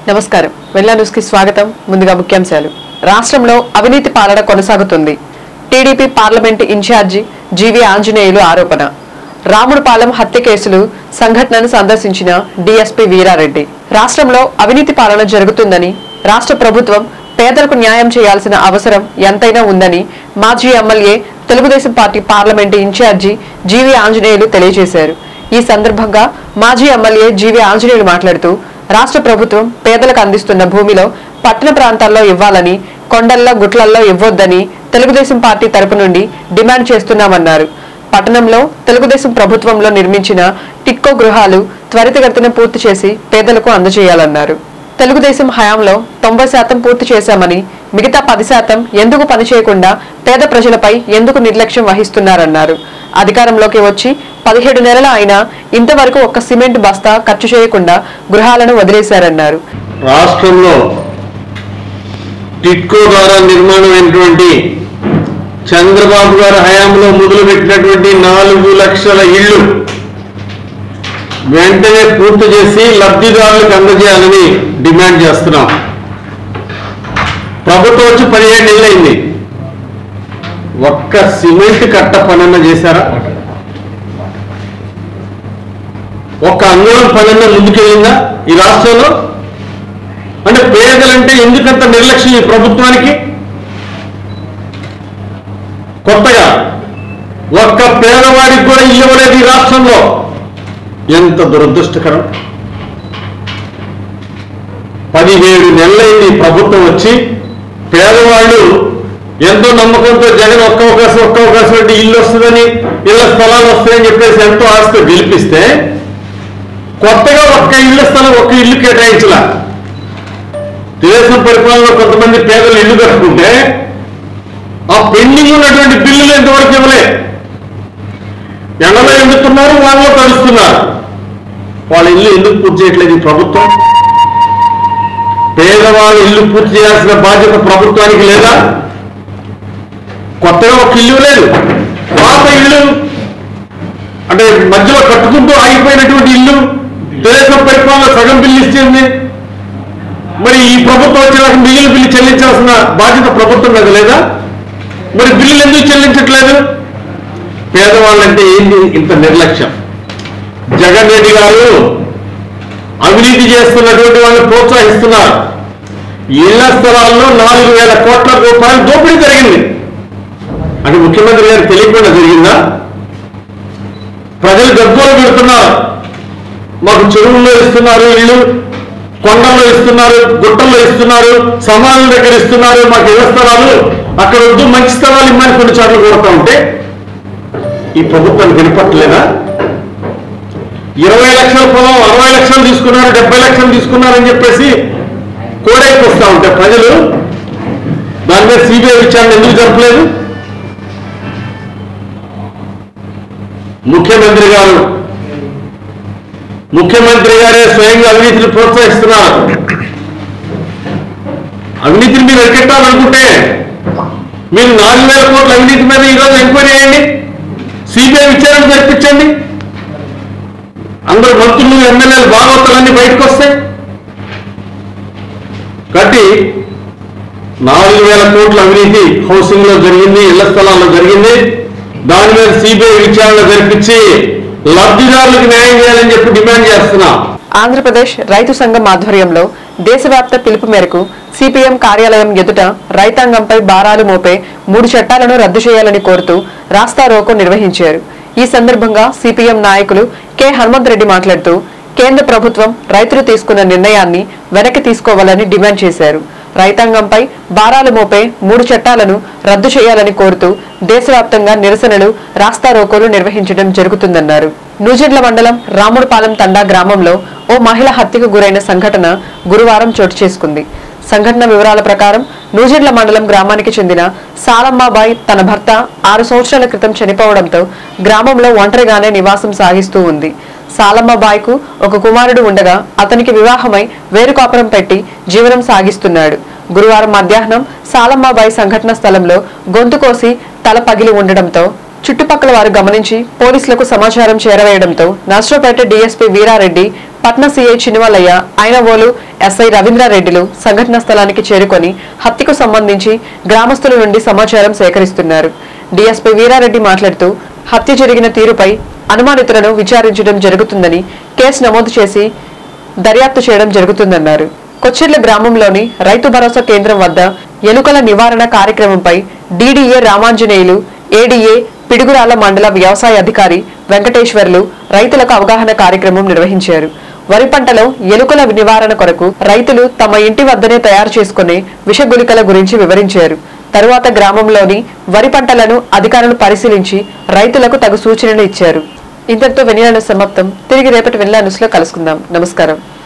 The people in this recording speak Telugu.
నమస్కారం వెల్లా న్యూస్ కి స్వాగతం ముందుగా ముఖ్యాంశాలు రాష్ట్రంలో అవినీతి పాలన కొనసాగుతుంది TDP parliament incharge G V Anjaneyulu ఆరోపణ రాముడుపాలెం హత్య కేసులు సంఘటనను సందర్శించిన డీఎస్పీ వీరారెడ్డి రాష్ట్రంలో అవినీతి పాలన జరుగుతుందని రాష్ట్ర ప్రభుత్వం పేదలకు న్యాయం చేయాల్సిన అవసరం ఎంతైనా ఉందని మాజీ MLA Telugu Desam party parliament incharge G V Anjaneyulu తెలియజేశారు ఈ సందర్భంగా మాజీ ఎమ్మెల్యే జీవి ఆంజనేయులు మాట్లాడుతూ రాష్ట్ర ప్రభుత్వం పేదలకు అందిస్తున్న భూమిలో పట్టణ ప్రాంతాల్లో ఇవ్వాలని కొండల్లో గుట్లల్లో ఇవ్వొద్దని తెలుగుదేశం పార్టీ తరపు నుండి డిమాండ్ చేస్తున్నామన్నారు పట్టణంలో తెలుగుదేశం ప్రభుత్వంలో నిర్మించిన టిక్కో గృహాలు త్వరితగతిన పూర్తి చేసి పేదలకు అందజేయాలన్నారు తెలుగుదేశం హయాంలో తొంభై శాతం పూర్తి చేశామని మిగతా పది శాతం ఎందుకు పనిచేయకుండా పేద ప్రజలపై ఎందుకు నిర్లక్ష్యం వహిస్తున్నారన్నారు అధికారంలోకి వచ్చి పదిహేడు నెలల అయినా ఇంతవరకు ఒక్క సిమెంట్ బస్తా ఖర్చు చేయకుండా గృహాలను వదిలేశారన్నారు రాష్ట్రంలో టిట్కో ద్వారా నిర్మాణమైనటువంటి చంద్రబాబు గారి హయాంలో మొదలుపెట్టినటువంటి నాలుగు లక్షల ఇళ్ళు వెంటనే పూర్తి చేసి లబ్ధిదారులకు అందజేయాలని డిమాండ్ చేస్తున్నాం ప్రభుత్వం వచ్చి పదిహేడు నెలలైంది ఒక్క సిమెంట్ కట్ట పనన్న చేశారా ఒక్క అంగుళం పనన్న ముందుకెళ్ళిందా ఈ రాష్ట్రంలో అంటే పేదలంటే ఎందుకంత నిర్లక్ష్యం ఈ ప్రభుత్వానికి కొత్తగా ఒక్క పేదవాడికి కూడా ఇల్లు ఇవ్వలేదు ఈ రాష్ట్రంలో ఎంత దురదృష్టకరం పదిహేడు నెలలైంది ప్రభుత్వం వచ్చి పేదవాళ్ళు ఎంతో నమ్మకంతో జగన్ ఒక్క అవకాశం ఒక్క అవకాశం అంటే ఇల్లు వస్తుందని ఇళ్ల స్థలాలు వస్తాయని చెప్పేసి ఎంతో ఆస్తి గెలిపిస్తే కొత్తగా ఒక్క ఇళ్ల స్థలం ఒక్క ఇల్లు కేటాయించలా దేశం పరిపాలనలో కొంతమంది పేదలు ఇల్లు కట్టుకుంటే ఆ పెండింగ్ ఉన్నటువంటి బిల్లులు ఎంతవరకు ఇవ్వలే ఎండలో ఎండుతున్నారు వాళ్ళలో తడుస్తున్నారు వాళ్ళ ఇల్లు ఎందుకు పూర్తి చేయట్లేదు ఈ ప్రభుత్వం పేదవాళ్ళ ఇల్లు పూర్తి చేయాల్సిన బాధ్యత ప్రభుత్వానికి లేదా కొత్తగా ఒక ఇల్లు లేదు పాత ఇల్లు అంటే మధ్యలో కట్టుకుంటూ ఆగిపోయినటువంటి ఇల్లు దేశం పరిపాలన సగం బిల్లు ఇచ్చింది మరి ఈ ప్రభుత్వం వచ్చినాక మిగిలిన బిల్లు చెల్లించాల్సిన బాధ్యత ప్రభుత్వం మీద లేదా మరి బిల్లులు ఎందుకు చెల్లించట్లేదు పేదవాళ్ళంటే ఏంటి ఇంత నిర్లక్ష్యం జగన్ రెడ్డి గారు అవినీతి చేస్తున్నటువంటి వాళ్ళని ప్రోత్సహిస్తున్నారు ఇళ్ల స్థలాల్లో నాలుగు వేల కోట్ల రూపాయలు దోపిడీ జరిగింది అంటే ముఖ్యమంత్రి గారు తెలియకుండా జరిగిందా ప్రజలు గగ్గోలు పెడుతున్నారు మాకు చెరువుల్లో ఇస్తున్నారు ఇల్లు కొండల్లో ఇస్తున్నారు గుట్టల్లో ఇస్తున్నారు సమాజం దగ్గర ఇస్తున్నారు మాకు ఇళ్ల స్థలాలు అక్కడ వద్దు మంచి స్థలాలు ఇమ్మని కొన్ని చోట్ల కోరుతా ఉంటే ఈ ప్రభుత్వానికి వినపట్టలేదా ఇరవై లక్షల పొలం అరవై లక్షలు తీసుకున్నారు డెబ్బై లక్షలు తీసుకున్నారని చెప్పేసి కోడైకి వస్తా ఉంటే ప్రజలు దాని మీద సిబిఐ విచారణ ఎందుకు జరపలేదు ముఖ్యమంత్రి గారు ముఖ్యమంత్రి గారే స్వయంగా అవినీతిని ప్రోత్సహిస్తున్నారు అవినీతిని మీరు ఎక్కెట్టాలనుకుంటే మీరు నాలుగు వేల కోట్ల అవినీతి మీద ఈరోజు ఎంక్వైరీ చేయండి సిబిఐ విచారణ జరిపించండి అందరు మంత్రులు ఎమ్మెల్యేలు భాగవతాలన్నీ బయటకు వస్తాయి కాబట్టి నాలుగు వేల కోట్ల అవినీతి హౌసింగ్ లో జరిగింది ఇళ్ల స్థలాల్లో జరిగింది దాని మీద సిబిఐ విచారణ జరిపించి లబ్ధిదారులకు న్యాయం చేయాలని చెప్పి డిమాండ్ చేస్తున్నాం ఆంధ్రప్రదేశ్ రైతు సంఘం ఆధ్వర్యంలో దేశవ్యాప్త పిలుపు మేరకు సిపిఎం కార్యాలయం ఎదుట రైతాంగంపై భారాలు మోపే మూడు చట్టాలను రద్దు చేయాలని కోరుతూ రాస్తా రోకో నిర్వహించారు ఈ సందర్భంగా సిపిఎం నాయకులు కె హనుమంత్ రెడ్డి మాట్లాడుతూ కేంద్ర ప్రభుత్వం రైతులు తీసుకున్న నిర్ణయాన్ని వెనక్కి తీసుకోవాలని డిమాండ్ చేశారు రైతాంగంపై భారాలు మోపే మూడు చట్టాలను రద్దు చేయాలని కోరుతూ దేశవ్యాప్తంగా నిరసనలు రాస్తా రోకోలు నిర్వహించడం జరుగుతుందన్నారు నూజిండ్ల మండలం రాముడుపాలెం తండా గ్రామంలో ఓ మహిళ హత్యకు గురైన సంఘటన గురువారం చోటు చేసుకుంది సంఘటన వివరాల ప్రకారం నూజిండ్ల మండలం గ్రామానికి చెందిన సాలమ్మాబాయి తన భర్త ఆరు సంవత్సరాల క్రితం చనిపోవడంతో గ్రామంలో ఒంటరిగానే నివాసం సాగిస్తూ ఉంది సాలమ్మబాయికు ఒక కుమారుడు ఉండగా అతనికి వివాహమై వేరు కాపురం పెట్టి జీవనం సాగిస్తున్నాడు గురువారం మధ్యాహ్నం సాలమ్మబాయి సంఘటన స్థలంలో గొంతు కోసి తల పగిలి ఉండడంతో చుట్టుపక్కల వారు గమనించి పోలీసులకు సమాచారం చేరవేయడంతో Narasaraopet DSP Veerareddy పట్న CI చినువలయ్య Ainavolu SI రవీంద్రారెడ్డిలు సంఘటనా స్థలానికి చేరుకొని హత్యకు సంబంధించి గ్రామస్తుల నుండి సమాచారం సేకరిస్తున్నారు డీఎస్పీ వీరారెడ్డి మాట్లాడుతూ హత్య జరిగిన తీరుపై అనుమానితులను విచారించడం జరుగుతుందని కేసు నమోదు చేసి దర్యాప్తు చేయడం జరుగుతుందన్నారు కొచ్చెర్ల గ్రామంలోని రైతు భరోసా కేంద్రం వద్ద ఎలుకల నివారణ కార్యక్రమంపై డీడీఏ రామాంజనేయులు ఏడీఏ పిడుగురాల మండల వ్యవసాయ అధికారి వెంకటేశ్వర్లు రైతులకు అవగాహన కార్యక్రమం నిర్వహించారు వరి పంటలో ఎలుకల నివారణ కొరకు రైతులు తమ ఇంటి వద్దనే తయారు చేసుకునే విషగులికల గురించి వివరించారు తరువాత గ్రామంలోని వరి పంటలను అధికారులు పరిశీలించి రైతులకు తగు సూచనలు ఇచ్చారు ఇంతటితో వెనియాల సమాప్తం తిరిగి రేపటి వెళ్లానుసులో కలుసుకుందాం నమస్కారం